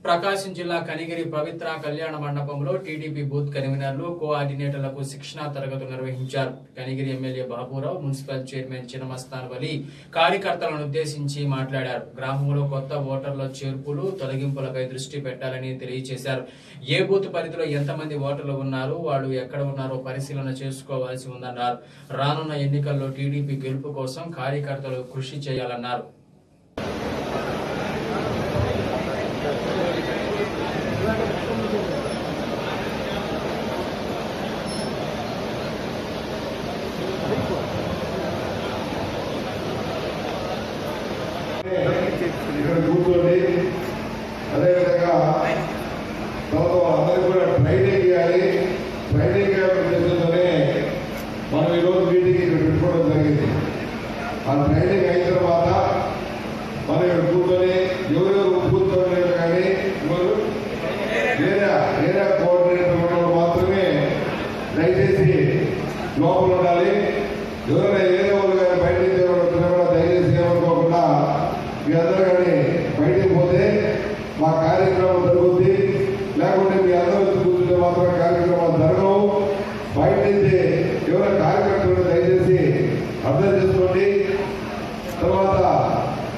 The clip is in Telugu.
ప్రకాశం జిల్లా కనిగిరి పవిత్ర కళ్యాణ మండపంలో టీడీపీ బూత్ కన్వీనర్లు కోఆర్డినేటర్లకు శిక్షణా తరగతులు నిర్వహించారు Kanigiri MLA Baburao municipal chairman Chinamastan Vali కార్యకర్తలను ఉద్దేశించి మాట్లాడారు గ్రామంలో కొత్త ఓటర్ల చేర్పులు తొలగింపులపై దృష్టి పెట్టాలని తెలియజేశారు ఏ బూత్ పరిధిలో ఎంతమంది ఓటర్లు ఉన్నారు వాళ్ళు ఎక్కడ ఉన్నారో పరిశీలన చేసుకోవాల్సి ఉందన్నారు రానున్న ఎన్నికల్లో టీడీపీ గెలుపు కోసం కార్యకర్తలు కృషి చేయాలన్నారు ఇక్కడ కూర్చోండి అదేవిధంగా తర్వాత అందరికీ కూడా ట్రైనింగ్ ఇవ్వాలి ట్రైనింగ్ ఇవ్వడం ఉద్దేశంతోనే మనం ఈరోజు మీటింగ్ ఇక్కడ పెట్టుకోవడం జరిగింది ఆ ట్రైనింగ్ అయిన తర్వాత మనం ఇక్కడ కూర్చొని ఎవరెవరు కూర్చోండి కానీ ఎవరు ఏరియా ఏరియా కోఆర్డినేటర్ ఉన్నవాళ్ళు మాత్రమే దయచేసి లోపల ఉండాలి ఎవరైనా ఏరియా వాళ్ళు కానీ బయట నుంచి ఎవరైనా వచ్చినా కూడా దయచేసి ఏమనుకోకుండా మీ అందరూ కానీ బయటికి పోతే మా కార్యక్రమం జరుగుద్ది లేకుంటే మీ అందరూ వచ్చి కూర్చుంటే మాత్రం కార్యక్రమాలు జరగవు బయట నుంచి